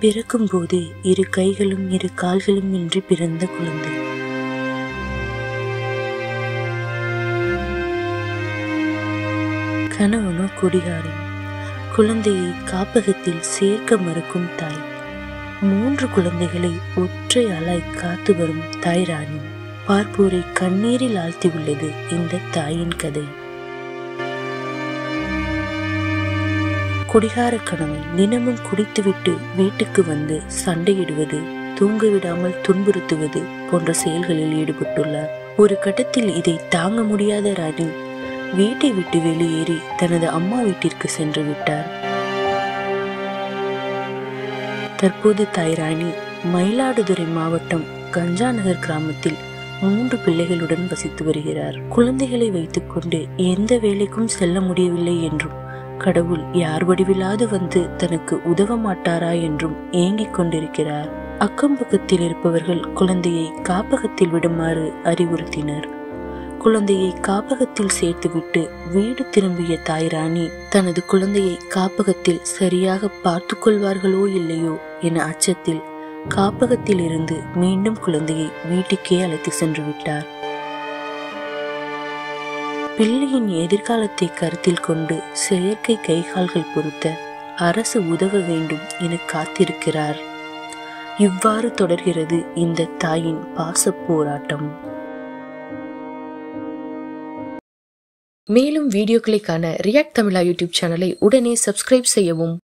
பிறக்கும் போதே இரு கைகளும் இரு கால்களும் இன்றி பிறந்த குழந்தை கணவனோ குடிகாரன் குழந்தையை காப்பகத்தில் சேர்க்க மறுக்கும் தாய் மூன்று குழந்தைகளை ஒற்றை ஆளாய் காத்து வரும் தாய் ராணி பார்ப்போரை கண்ணீரில் ஆழ்த்தியுள்ளது இந்த தாயின் கதை குடிகார கணவன் தினமும் குடித்துவிட்டு வீட்டுக்கு வந்து சண்டையிடுவது தூங்க விடாமல் துன்புறுத்துவது போன்ற செயல்களில் ஈடுபட்டுள்ளார் ஒரு கட்டத்தில் இதை தாங்க முடியாத ராணி வீட்டை விட்டு வெளியேறி தனது அம்மா வீட்டிற்கு சென்று விட்டார் தற்போது தாய் ராணி மயிலாடுதுறை மாவட்டம் கஞ்சா நகர் கிராமத்தில் மூன்று பிள்ளைகளுடன் வசித்து வருகிறார் குழந்தைகளை வைத்துக்கொண்டு எந்த வேலைக்கும் செல்ல முடியவில்லை என்றும் கடவுள் யார் வடிவிலாது வந்து தனக்கு உதவ மாட்டாரா என்றும் ஏங்கிக் கொண்டிருக்கிறார் அக்கம் பக்கத்தில் இருப்பவர்கள் குழந்தையை காப்பகத்தில் விடுமாறு அறிவுறுத்தினர் குழந்தையை காப்பகத்தில் சேர்த்துவிட்டு வீடு திரும்பிய தாய் ராணி தனது குழந்தையை காப்பகத்தில் சரியாக பார்த்து கொள்வார்களோ இல்லையோ என அச்சத்தில் காப்பகத்தில் இருந்து மீண்டும் குழந்தையை வீட்டுக்கே அழைத்து சென்று விட்டார் பிள்ளையின் எதிர்காலத்தை கருத்தில் கொண்டு செயற்கை கைகால்கள் பொருத்த அரசு உதவ வேண்டும் என காத்திருக்கிறார் இவ்வாறு தொடர்கிறது இந்த தாயின் பாச போராட்டம் மேலும் வீடியோக்களை காண ரியாக்ட் தமிழா யூடியூப் சேனலை உடனே சப்ஸ்கிரைப் செய்யவும்